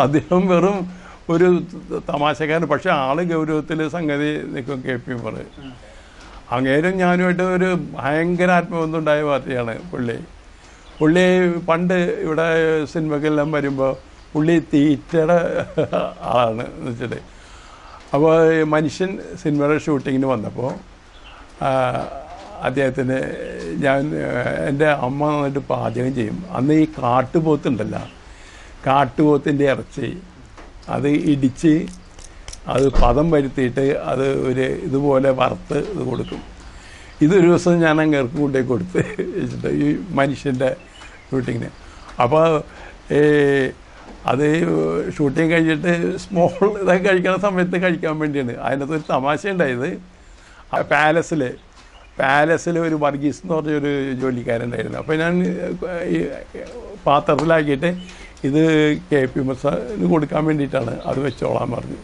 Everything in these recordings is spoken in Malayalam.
അദ്ദേഹം വെറും ഒരു തമാശക്കാരൻ പക്ഷെ ആള് ഗൗരവത്തിൽ സംഗതി നിൽക്കും കെ പി ഉമർ അങ്ങേരും ഞാനുമായിട്ട് ഒരു ഭയങ്കര ആത്മബന്ധം ഉണ്ടായ പാർട്ടിയാണ് പുള്ളി പുള്ളി പണ്ട് ഇവിടെ സിനിമക്കെല്ലാം വരുമ്പോൾ പുള്ളി തീറ്റയുടെ ആളാണ് എന്ന് വെച്ചിട്ട് അപ്പോൾ മനുഷ്യൻ സിനിമയുടെ ഷൂട്ടിങ്ങിന് വന്നപ്പോൾ അദ്ദേഹത്തിന് ഞാൻ എൻ്റെ അമ്മ നന്നായിട്ട് പാചകം ചെയ്യും അന്ന് ഈ കാട്ടുപോത്തുണ്ടല്ലോ കാട്ടുപോത്തിൻ്റെ ഇറച്ചി അത് ഇടിച്ച് അത് പദം വരുത്തിയിട്ട് അത് ഒരു ഇതുപോലെ വറുത്ത് ഇത് കൊടുക്കും ഇതൊരു ദിവസം ഞാൻ അങ്ങേർക്ക് കൊണ്ടുപോയി കൊടുത്ത് വെച്ചിട്ട് ഈ മനുഷ്യൻ്റെ ഷൂട്ടിങ്ങിന് അപ്പോൾ ഈ അത് ഷൂട്ടിങ് കഴിഞ്ഞിട്ട് സ്മോൾ ഇതൊക്കെ കഴിക്കുന്ന സമയത്ത് കഴിക്കാൻ വേണ്ടിയാണ് അതിനകത്ത് ഒരു തമാശ ഉണ്ടായത് ആ പാലസിൽ പാലസിൽ ഒരു വർഗീസ് എന്ന് പറഞ്ഞൊരു ജോലിക്കാരുണ്ടായിരുന്നു അപ്പോൾ ഞാൻ ഈ പാത്രത്തിലാക്കിയിട്ട് ഇത് കെ പി മസാന് കൊടുക്കാൻ വേണ്ടിയിട്ടാണ് അത് വെച്ചോളാൻ പറഞ്ഞു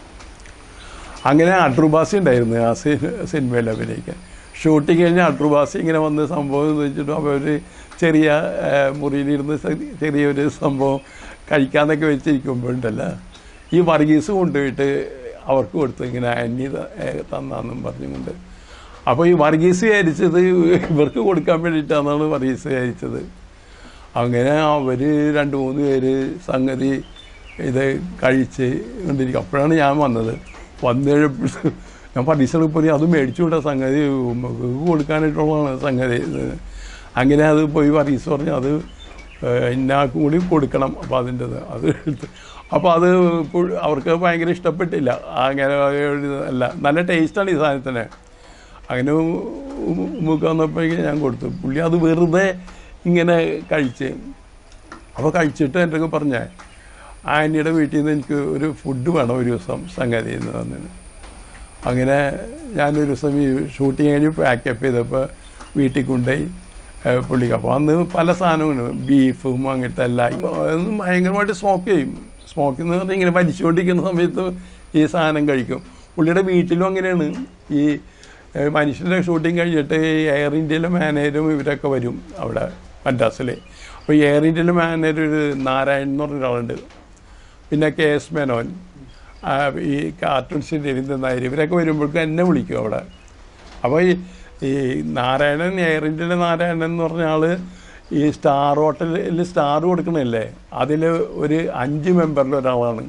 അങ്ങനെ അട്രുബാസി ഉണ്ടായിരുന്നു ആ സി സിനിമയിൽ അഭിനയിക്കാൻ ഷൂട്ടിങ് കഴിഞ്ഞ് അട്രുബാസി ഇങ്ങനെ വന്ന് സംഭവം എന്ന് വെച്ചിട്ട് അപ്പോൾ ഒരു ചെറിയ ആ, മുറിയിലിരുന്ന് സ- ചെറിയൊരു സംഭവം കഴിക്കാന്നൊക്കെ വെച്ചിരിക്കുമ്പോഴുണ്ടല്ല ഈ വർഗീസ് കൊണ്ടുപോയിട്ട് അവർക്ക് കൊടുത്തു ഇങ്ങനെ അന്യ തന്നാന്നും പറഞ്ഞുകൊണ്ട് അപ്പോൾ ഈ വർഗീസ് വിചാരിച്ചത് ഇവർക്ക് കൊടുക്കാൻ വേണ്ടിയിട്ടാണെന്നാണ് വർഗീസ് വിചാരിച്ചത് അങ്ങനെ അവർ രണ്ട് മൂന്ന് പേര് സംഗതി ഇത് കഴിച്ച് കൊണ്ടിരിക്കും അപ്പോഴാണ് ഞാൻ വന്നത് വന്നു കഴിഞ്ഞപ്പോൾ ഞാൻ പരീക്ഷകൾ പോയി അത് മേടിച്ചു വിട്ട സംഗതി ഉമ്മക്ക് കൊടുക്കാനായിട്ടുള്ളതാണ് സംഗതി ഇത്. അങ്ങനെ അത് പോയി പരീക്ഷ പറഞ്ഞു അത് ഏഹ്, ഇന്നാൾക്കും കൂടി കൊടുക്കണം അപ്പോൾ അതിൻ്റെ അത് എടുത്ത് അപ്പോൾ അത് ഇപ്പോൾ അവർക്ക് ഭയങ്കര ഇഷ്ടപ്പെട്ടില്ല അങ്ങനെ ഒരു അല്ല നല്ല ടേസ്റ്റാണ് ഈ സാധനത്തിന് അങ്ങനെ ഉമ്മുക്ക് വന്നപ്പോഴേക്കും ഞാൻ കൊടുത്തു പുള്ളി അത് വെറുതെ ഇങ്ങനെ കഴിച്ച് അപ്പോൾ കഴിച്ചിട്ട് എൻ്റെ ഒക്കെ പറഞ്ഞേ ആൻറ്റിയുടെ വീട്ടിൽ നിന്ന് എനിക്ക് ഒരു ഫുഡ് വേണം ഒരു ദിവസം സംഗതി എന്ന് പറഞ്ഞു അങ്ങനെ ഞാനൊരു ദിവസം ഈ ഷൂട്ടിങ് കഴിഞ്ഞ് പാക്കപ്പ് ചെയ്തപ്പോൾ വീട്ടിൽ കൊണ്ടുപോയി ഏഹ് പുള്ളിക്ക് അപ്പോൾ അന്ന് പല സാധനങ്ങളും ബീഫും അങ്ങനത്തെ എല്ലാം അതൊന്നും ഭയങ്കരമായിട്ട് സ്മോക്ക് ചെയ്യും സ്മോക്ക് എന്ന് പറഞ്ഞാൽ ഇങ്ങനെ വലിച്ചുകൊണ്ടിരിക്കുന്ന സമയത്ത് ഈ സാധനം കഴിക്കും പുള്ളിയുടെ വീട്ടിലും അങ്ങനെയാണ് ഈ ഏഹ് മനുഷ്യൻ്റെ ഷൂട്ടിങ് കഴിഞ്ഞിട്ട് ഈ എയർ ഇന്ത്യയിലെ മാനേജരും ഇവരൊക്കെ വരും അവിടെ മദ്രാസിൽ അപ്പോൾ ഈ എയർ ഇന്ത്യയിലെ മാനേജർ ഒരു നാരായണൻ എന്ന് പറഞ്ഞ ഒരാളുണ്ട് പിന്നെ കെ എസ് മേനോൻ ആ, ഈ കാർട്ടൂൺസിൻ്റെ രവീന്ദ്രൻ നായർ ഇവരൊക്കെ വരുമ്പോഴേക്കും എന്നെ വിളിക്കും അവിടെ അപ്പോൾ ഈ ഈ നാരായണൻ എയർ ഇന്ത്യയിലെ നാരായണൻ എന്ന് പറഞ്ഞ ആള് ഈ സ്റ്റാർ ഹോട്ടലിൽ സ്റ്റാർ കൊടുക്കണില്ലേ അതിൽ ഒരു അഞ്ച് മെമ്പറിൽ ഒരാളാണ്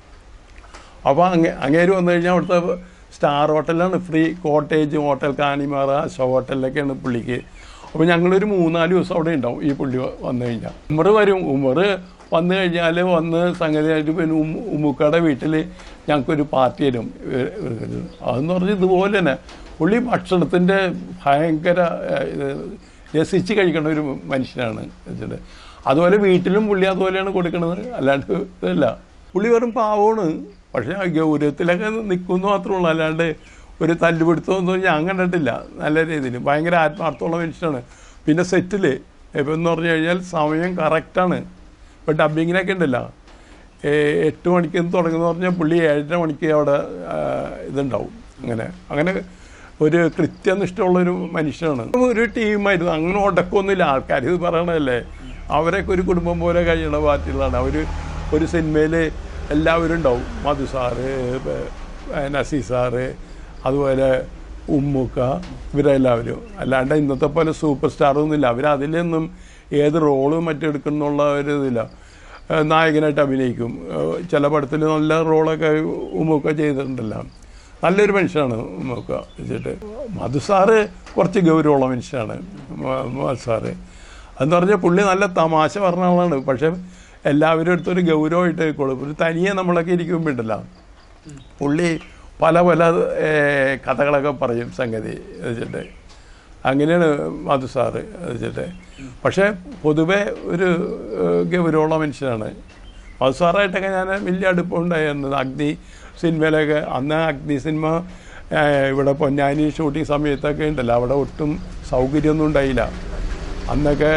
അപ്പോൾ അങ്ങ അങ്ങേര് വന്നു കഴിഞ്ഞാൽ അവിടുത്തെ സ്റ്റാർ ഹോട്ടലാണ് ഫ്രീ കോട്ടേജ് ഹോട്ടൽ കാണിമാറ ഷോ ഹോട്ടലിലൊക്കെയാണ് പുള്ളിക്ക് അപ്പോൾ ഞങ്ങളൊരു മൂന്നാല് ദിവസം അവിടെ ഉണ്ടാവും ഈ പുള്ളി വ- വന്നു കഴിഞ്ഞാൽ ഉമർ വരും ഉമർ വന്നു കഴിഞ്ഞാൽ വന്ന് സംഗതിയായിട്ട് പിന്നെ ഉം- ഉമ്മുക്കയുടെ വീട്ടിൽ ഞങ്ങൾക്കൊരു പാർട്ടി തരും ഏ- ഏ- അതെന്ന് പറഞ്ഞാൽ ഇതുപോലെ തന്നെ പുള്ളി ഭക്ഷണത്തിൻ്റെ ഭയങ്കര ഏ, ഇത് രസിച്ച് കഴിക്കുന്ന ഒരു മനുഷ്യനാണ് വെച്ചിട്ട് അതുപോലെ വീട്ടിലും പുള്ളി അതുപോലെയാണ് കൊടുക്കുന്നത് അല്ലാണ്ട് ഇതല്ല പുള്ളി വെറും പാവമാണ് പക്ഷേ ആ ഗൗരവത്തിലൊക്കെ നിൽക്കുന്നു മാത്രമേ ഉള്ളൂ അല്ലാണ്ട് ഒരു തല്ലുപിടുത്തമൊന്നും ഞാൻ കണ്ടിട്ടില്ല നല്ല രീതിയിൽ ഭയങ്കര ആത്മാർത്ഥമുള്ള മനുഷ്യനാണ് പിന്നെ സെറ്റിൽ ഇപ്പം എന്ന് പറഞ്ഞു കഴിഞ്ഞാൽ സമയം കറക്റ്റാണ് ഇപ്പോൾ ഡബിങ്ങിനൊക്കെ ഉണ്ടല്ലോ ഏ, എട്ട് മണിക്ക് തുടങ്ങുന്ന പറഞ്ഞാൽ പുള്ളി ഏഴര മണിക്ക് അവിടെ ആ, ഇതുണ്ടാവും അങ്ങനെ അങ്ങനെ ഒരു കൃത്യനിഷ്ഠമുള്ള ഒരു മനുഷ്യനാണ് ഒരു ടീമായിരുന്നു അങ്ങനെ ഉടക്കൊന്നുമില്ല ആൾക്കാർ ഇത് പറയണതല്ലേ അവരൊക്കെ ഒരു കുടുംബം പോലെ കഴിയണ പാർട്ടികളാണ് അവർ ഒരു സിനിമയിൽ എല്ലാവരും ഉണ്ടാവും മധു സാറ് ഏ, നസീർ സാറ് അതുപോലെ ഉമ്മുക്ക ഇവരെല്ലാവരും അല്ലാണ്ട് ഇന്നത്തെ പോലെ സൂപ്പർ സ്റ്റാറൊന്നുമില്ല അവർ അതിലൊന്നും ഏത് റോളും മറ്റെടുക്കുന്നുള്ള ഒരു ഇതില്ല ഏഹ് നായകനായിട്ട് അഭിനയിക്കും ഏഹ് ചില പടത്തിൽ നല്ല റോളൊക്കെ ഉമ്മുക്ക ചെയ്തിട്ടുണ്ടല്ലോ നല്ലൊരു മനുഷ്യനാണ് ഉമ്മുക്ക വെച്ചിട്ട് മധു സാറ് കുറച്ച് ഗൗരവമുള്ള മനുഷ്യനാണ് മ- മധു സാറ് എന്ന് പറഞ്ഞാൽ പുള്ളി നല്ല തമാശ പറഞ്ഞ ആളാണ് പക്ഷെ എല്ലാവരും അടുത്തൊരു ഗൗരവമായിട്ട് കൊടുക്കും ഒരു തനിയെ നമ്മളൊക്കെ ഇരിക്കുമ്പോണ്ടല്ലോ പുള്ളി പല പല ഏഹ്, കഥകളൊക്കെ പറയും സംഗതി വെച്ചിട്ട് അങ്ങനെയാണ് മധു സാറ് വെച്ചിട്ട് പക്ഷേ പൊതുവെ ഒരു ഏഹ്, ഗൗരവമുള്ള മനുഷ്യനാണ് മധു സാറായിട്ടൊക്കെ ഞാൻ വലിയ അടുപ്പമുണ്ടായിരുന്നു അഗ്നി സിനിമയിലൊക്കെ അന്ന് അഗ്നി സിനിമ ഏഹ്, ഇവിടെ പൊന്നാനി ഷൂട്ടിംഗ് സമയത്തൊക്കെ ഉണ്ടല്ലോ അവിടെ ഒട്ടും സൗകര്യമൊന്നും ഉണ്ടായില്ല അന്നൊക്കെ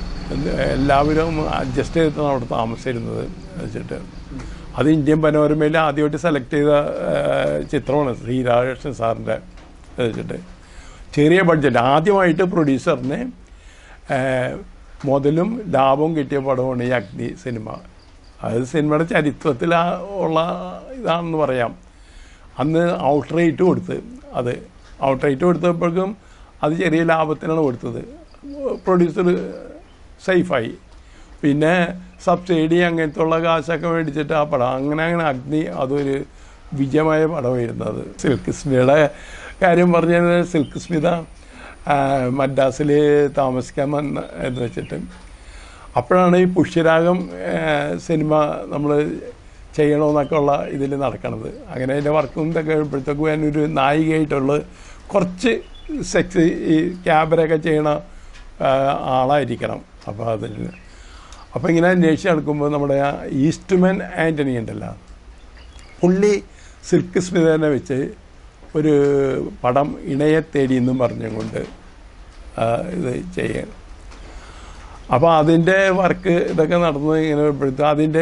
എല്ലാവരും അഡ്ജസ്റ്റ് ചെയ്തിട്ടാണ് അവിടെ താമസിച്ചിരുന്നത് വെച്ചിട്ട് അത് ഇന്ത്യൻ പനോരമയിൽ ആദ്യമായിട്ട് സെലക്ട് ചെയ്ത ഏഹ്, ചിത്രമാണ് ശ്രീരാകൃഷ്ണൻ സാറിൻ്റെ വെച്ചിട്ട് ചെറിയ ബഡ്ജറ്റ് ആദ്യമായിട്ട് പ്രൊഡ്യൂസറിന് ഏഹ്, മുതലും ലാഭവും കിട്ടിയ പടമാണ് ഈ അഗ്നി സിനിമ അത് സിനിമയുടെ ചരിത്രത്തിൽ ആ- ഉള്ള ഇതാണെന്ന് പറയാം അന്ന് ഔട്ട് റേറ്റ് കൊടുത്ത് അത് ഔട്ട് റേറ്റ് കൊടുത്തപ്പോഴേക്കും അത് ചെറിയ ലാഭത്തിനാണ് കൊടുത്തത് പ്രൊഡ്യൂസർ സേഫായി പിന്നെ സബ്സിഡി അങ്ങനത്തെ ഉള്ള കാശൊക്കെ മേടിച്ചിട്ട് ആ പടം അങ്ങനെ അങ്ങനെ അഗ്നി അതൊരു വിജയമായ പടമായിരുന്നത് സിൽക്ക് സ്മിതയുടെ കാര്യം പറഞ്ഞു കഴിഞ്ഞാൽ സിൽക്ക് സ്മിത മദ്രാസിൽ താമസിക്കാൻ വന്ന എന്ന് വെച്ചിട്ട് അപ്പോഴാണ് ഈ പുഷ്യരാഗം സിനിമ നമ്മൾ ചെയ്യണമെന്നൊക്കെ ഉള്ള ഇതിൽ നടക്കണത് അങ്ങനെ അതിൻ്റെ വർക്കും ഇതൊക്കെ കഴിയുമ്പോഴത്തേക്കും ഞാനൊരു നായികയായിട്ടുള്ള കുറച്ച് സെക്സ് ഈ ക്യാബറൊക്കെ ചെയ്യണ ആ, ആളായിരിക്കണം അപ്പോൾ അതിൽ അപ്പോൾ ഇങ്ങനെ അന്വേഷിച്ച് നടക്കുമ്പോൾ നമ്മുടെ ആ ഈസ്റ്റ്മാൻ ആൻ്റണി ഉണ്ടല്ലോ പുള്ളി സിൽക്ക് സ്മിതനെ വെച്ച് ഒരു പടം ഇണയെ തേടി എന്നും പറഞ്ഞുകൊണ്ട് ആ, ഇത് ചെയ്യാൻ അപ്പോൾ അതിൻ്റെ വർക്ക് ഇതൊക്കെ നടന്ന് ഇങ്ങനെ വരുമ്പോഴത്തേക്കും അതിൻ്റെ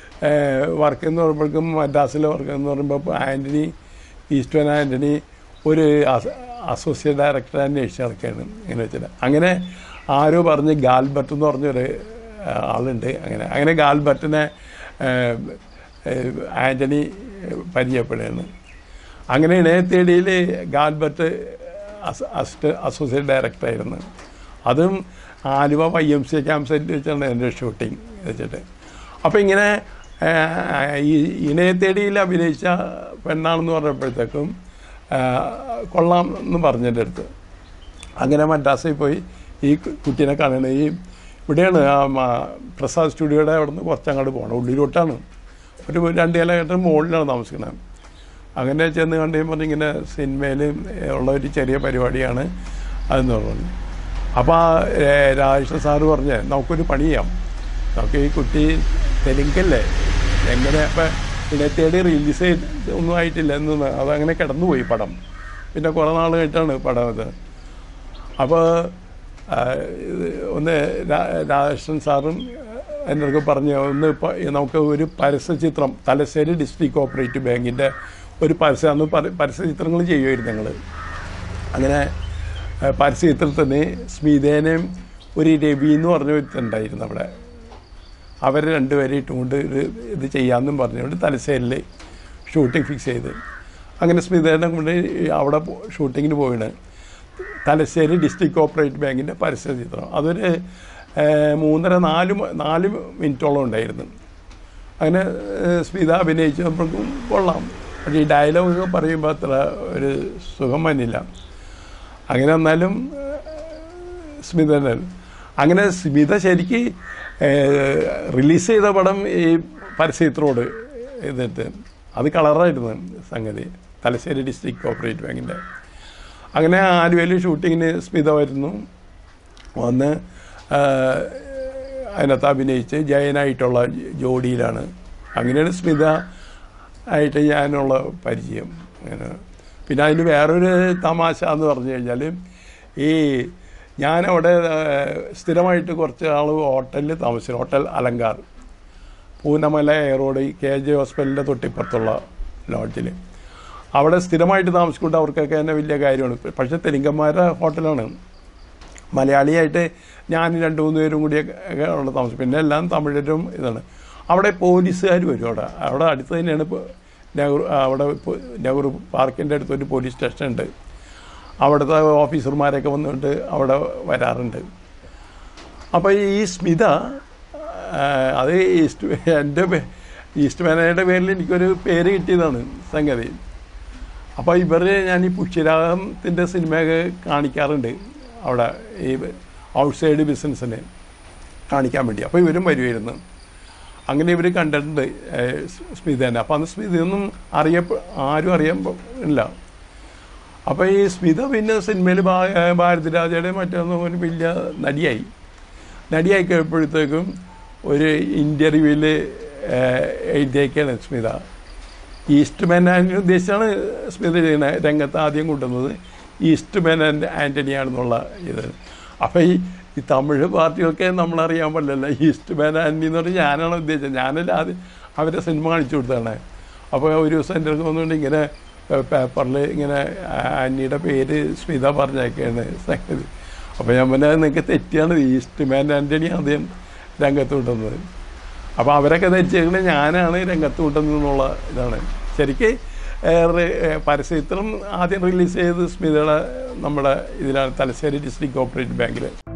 വർക്ക് എന്ന് പറയുമ്പോഴേക്കും മദ്രാസിലെ വർക്ക് എന്ന് പറയുമ്പോൾ ആൻ്റണി ഈസ്റ്റ്വൻ ആൻ്റണി ഒരു അസോസിയേറ്റ് ഡയറക്ടർ അന്വേഷിച്ച് നടക്കുകയാണ് ഇങ്ങനെ വെച്ചിട്ട് അങ്ങനെ ആരോ പറഞ്ഞ് ഗാൽബർട്ട് എന്ന് പറഞ്ഞൊരു ആ, ആളുണ്ട് അങ്ങനെ അങ്ങനെ ഗാൽബർട്ടിനെ ആ, ആ, ആൻ്റണി പരിചയപ്പെടുകയാണ് അങ്ങനെ ഇണയത്തേടിയിൽ ഗാൽബർട്ട് അസ- അസിസ്റ്റ് അസോസിയേറ്റ് ഡയറക്ടറായിരുന്നു അതും Aluva Y M C camp സൈറ്റിൽ വെച്ചാണ് എൻ്റെ ഷൂട്ടിങ് വെച്ചിട്ട് അപ്പോൾ ഇങ്ങനെ ആ, ഈ ഇണയത്തേടിയിൽ അഭിനയിച്ച പെണ്ണാണെന്ന് പറഞ്ഞപ്പോഴത്തേക്കും ആ, കൊള്ളാം എന്ന് പറഞ്ഞതിൻ്റെ അടുത്ത് അങ്ങനെ മദ്രാസിൽ പോയി ഈ കു- കുട്ടീനെ കാണണ ഈ ഇവിടെയാണ് ആ മ- പ്രസാദ് സ്റ്റുഡിയോയുടെ അവിടെ നിന്ന് കുറച്ചങ്ങോട്ട് പോകണം ഉള്ളിലോട്ടാണ് ഒരു രണ്ട് കിലോമീറ്റർ മുകളിലാണ് താമസിക്കുന്നത് അങ്ങനെ ചെന്ന് കണ്ടു കഴിയുമ്പോൾ ഇങ്ങനെ സിനിമയിൽ ഉള്ള ഒരു ചെറിയ പരിപാടിയാണ് അതെന്ന് പറഞ്ഞു അപ്പോൾ ആ രാജേഷ് സാറ് പറഞ്ഞ് നമുക്കൊരു പണി ചെയ്യാം നമുക്ക് ഈ കുട്ടി തെലുങ്കല്ലേ എങ്ങനെ അപ്പം ഇടത്തേടി റിലീസ് ചെയ്ത് ഒന്നും ആയിട്ടില്ല എന്ന് അതങ്ങനെ കിടന്നുപോയി പടം പിന്നെ കുറേ നാൾ കഴിഞ്ഞിട്ടാണ് പടം ഇത് അപ്പോൾ ഒന്ന് രാ- രാധാകൃഷ്ണൻ സാറും എൻ്റെ അടുത്ത് പറഞ്ഞു ഒന്ന് ഇപ്പം നമുക്ക് ഒരു പരസ്യചിത്രം തലശ്ശേരി ഡിസ്ട്രിക്ട് കോപ്പറേറ്റീവ് ബാങ്കിൻ്റെ ഒരു പരസ്യം അന്ന് പര- പരസ്യചിത്രങ്ങൾ ചെയ്യുമായിരുന്നു ഞങ്ങൾ അങ്ങനെ ആ, പരസ്യചിത്രത്തിന് സ്മിതേനെയും ഒരു രവി എന്ന് പറഞ്ഞ ഒരുത്തുണ്ടായിരുന്നു അവിടെ അവർ രണ്ടുപേരെ ഇട്ടുകൊണ്ട് ഇത് ഇത് ചെയ്യാമെന്നും പറഞ്ഞുകൊണ്ട് തലശ്ശേരിൽ ഷൂട്ടിംഗ് ഫിക്സ് ചെയ്ത് അങ്ങനെ സ്മിതേനെ കൊണ്ട് അവിടെ പോ- ഷൂട്ടിങ്ങിന് പോയിണ് തലശ്ശേരി ഡിസ്ട്രിക്ട് കോപ്പറേറ്റീവ് ബാങ്കിൻ്റെ പരസ്യ ചിത്രം അതൊരു ഏഹ്, മൂന്നര നാല് മ- നാല് മിനിറ്റോളം ഉണ്ടായിരുന്നു അങ്ങനെ ഏഹ്, സ്മിത അഭിനയിച്ചപ്പോഴേക്കും കൊള്ളാം പക്ഷേ ഈ ഡയലോഗ് പറയുമ്പോൾ അത്ര ഒരു സുഖം വന്നില്ല അങ്ങനെ എന്നാലും സ്മിത തന്നെ. അങ്ങനെ സ്മിത ശരിക്ക് റിലീസ് ചെയ്ത പടം ഈ പരസ്യത്തിനോട് ഇതിട്ട് അത് കളറായിരുന്നു സംഗതി തലശ്ശേരി ഡിസ്ട്രിക്ട് കോപ്പറേറ്റീവ് ബാങ്കിൻ്റെ അങ്ങനെ ആലുവയിൽ ഷൂട്ടിങ്ങിന് സ്മിത വരുന്നു വന്ന് ആ, അതിനകത്ത് അഭിനയിച്ച് ജയനായിട്ടുള്ള ജോഡിയിലാണ് അങ്ങനെയാണ് സ്മിത ആയിട്ട് ഞാനുള്ള പരിചയം അങ്ങനെ പിന്നെ അതിന് വേറൊരു തമാശ എന്ന് പറഞ്ഞു കഴിഞ്ഞാൽ ഈ ഞാനവിടെ ആ, സ്ഥിരമായിട്ട് കുറച്ച് ആൾ ഹോട്ടലിൽ താമസിച്ചു hotel Alankar Poonamallee high road K J ഹോസ്പിറ്റലിൻ്റെ തൊട്ടിപ്പുറത്തുള്ള ലോഡ്ജിൽ അവിടെ സ്ഥിരമായിട്ട് താമസിക്കൊണ്ട് അവർക്കൊക്കെ തന്നെ വലിയ കാര്യമാണ് പക്ഷേ തെലുങ്കന്മാരുടെ ഹോട്ടലാണ് മലയാളിയായിട്ട് ഞാൻ രണ്ട് മൂന്ന് പേരും കൂടിയൊക്കെ ഉള്ള താമസം പിന്നെ എല്ലാം തമിഴരും ഇതാണ് അവിടെ പോലീസുകാർ വരും അവിടെ അവിടെ അടുത്ത് തന്നെയാണ് ഇപ്പോൾ നെഹ്റു അവിടെ ഇപ്പോൾ നെഹ്റു പാർക്കിൻ്റെ അടുത്ത് ഒരു പോലീസ് സ്റ്റേഷൻ ഉണ്ട് അവിടുത്തെ ഓഫീസർമാരൊക്കെ വന്നിട്ട് അവിടെ വരാറുണ്ട് അപ്പോൾ ഈ സ്മിത ആ, അത് ഈസ്റ്റ് എൻ്റെ പേ- ഈസ്റ്റ് മാനേജറുടെ പേരിൽ എനിക്കൊരു പേര് കിട്ടിയതാണ് സംഗതി അപ്പോൾ ഇവർ ഞാൻ ഈ പുഷ്യരാഗത്തിൻ്റെ സിനിമയൊക്കെ കാണിക്കാറുണ്ട് അവിടെ ഈ ഔട്ട്സൈഡ് ബിസിനസ്സിന് കാണിക്കാൻ വേണ്ടി അപ്പോൾ ഇവരും വരുമായിരുന്നു അങ്ങനെ ഇവർ കണ്ടിട്ടുണ്ട് ഏഹ്, സ്മിതേനെ അപ്പോൾ അന്ന് സ്മിതയൊന്നും അറിയപ്പ ആരും അറിയാൻ ഇല്ല അപ്പോൾ ഈ സ്മിത പിന്നെ സിനിമയിൽ ഭാരതിരാജയുടെ മറ്റൊന്നും ഒരു വലിയ നടിയായി നടിയായി കഴിയുമ്പോഴത്തേക്കും ഒരു ഇൻ്റർവ്യൂവിൽ എഴുതിയേക്കാണ് സ്മിത ഈസ്റ്റ് മാൻ ആൻ്റണി ഉദ്ദേശിച്ചാണ് സ്മിത ചെയ്യുന്നത് രംഗത്ത് ആദ്യം കൊണ്ടുവന്നത് ഈസ്റ്റ് മാൻ ആൻഡ് ആൻ്റണിയാണെന്നുള്ള ഇത് അപ്പോൾ ഈ ഈ തമിഴ് പാർട്ടികൾക്ക് നമ്മളറിയാൻ പാടില്ലല്ലോ ഈസ്റ്റ് മാൻ ആൻ്റണി എന്ന് പറഞ്ഞാൽ ഞാനാണ് ഉദ്ദേശിച്ചത് ഞാനല്ല ആദ്യം അവരെ സിനിമ കാണിച്ചു കൊടുത്തതാണ് അപ്പോൾ ഒരു ദിവസം എൻ്റെ അടുത്ത് വന്നുകൊണ്ട് ഇങ്ങനെ പേപ്പറിൽ ഇങ്ങനെ ആൻ്റിയുടെ പേര് സ്മിത പറഞ്ഞേക്കാണ് സംഗതി അപ്പോൾ ഞാൻ പറഞ്ഞാൽ നിങ്ങൾക്ക് തെറ്റിയാണ് ഈസ്റ്റ് മാൻ ആൻ്റണി ആദ്യം രംഗത്ത് കൊണ്ടുവന്നത് അപ്പോൾ അവരൊക്കെ ധരിച്ചേക്കുന്നത് ഞാനാണ് രംഗത്ത് കൊണ്ടുവന്നുള്ള ഇതാണ് ശരിക്ക് ഏഹ്, റി- ഏഹ്, പരസ്യചിത്രം ആദ്യം റിലീസ് ചെയ്തത് സ്മിതയുടെ നമ്മുടെ ഇതിലാണ് തലശ്ശേരി ഡിസ്ട്രിക്ട് കോപ്പറേറ്റീവ് ബാങ്കിൽ